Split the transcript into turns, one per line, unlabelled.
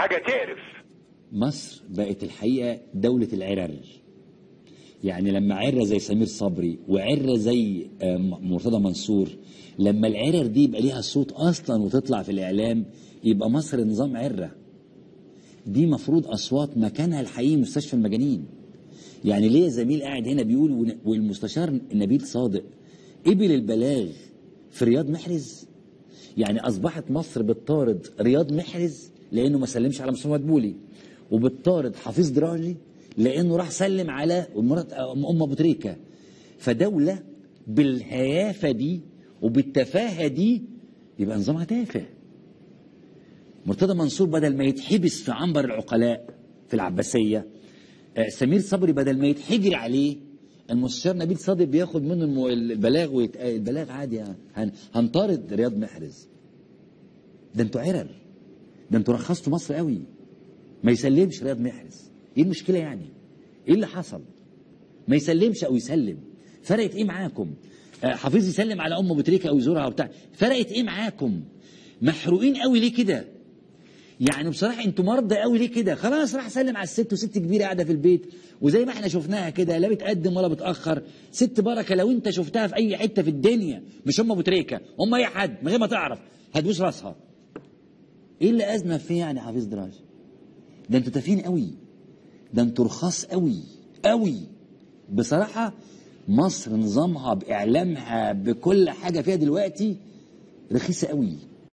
حاجه تقرف
مصر بقت الحقيقه دوله العرر يعني لما عره زي سمير صبري وعره زي آه، م- مرتضى منصور لما العرر دي يبقى ليها صوت اصلا وتطلع في الاعلام يبقى مصر نظام عره دي مفروض اصوات مكانها الحقيقي مستشفى المجانين يعني ليه زميل قاعد هنا بيقول ون- والمستشار نبيل صادق قبل البلاغ في رياض محرز يعني اصبحت مصر بتطارد رياض محرز لانه ما سلمش على مصطفى مدبولي وبتطارد حفيظ دراجي لانه راح سلم على مرات ام ابو تريكه فدوله بالهيافه دي وبالتفاهه دي يبقى نظامها تافه مرتضى منصور بدل ما يتحبس في عنبر العقلاء في العباسيه آه، سمير صبري بدل ما يتحجر عليه المستشار نبيل صادق بياخد منه الم- البلاغ ويت... آه، البلاغ عادي يعني. هن... هنطارد رياض محرز ده انتوا عرر ده انتوا رخصتوا مصر قوي ما يسلمش رياض محرز ايه المشكله يعني ايه اللي حصل ما يسلمش او يسلم فرقت ايه معاكم آه، حفيظ يسلم على ام ابو تريكه او يزورها وبتاع فرقت ايه معاكم محروقين قوي ليه كده يعني بصراحه انتوا مرضى قوي ليه كده خلاص راح سلم على الست وست كبيره قاعده في البيت وزي ما احنا شفناها كده لا بتقدم ولا بتاخر ست بركه لو انت شفتها في اي حته في الدنيا مش ام ابو تريكه ام اي حد من غير ما تعرف هتبوس راسها ايه اللي ازمه فيه يعني حفيظ دراج ده انتوا تافهين قوي ده انتوا رخاص قوي قوي بصراحه مصر نظامها باعلامها بكل حاجه فيها دلوقتي رخيصه قوي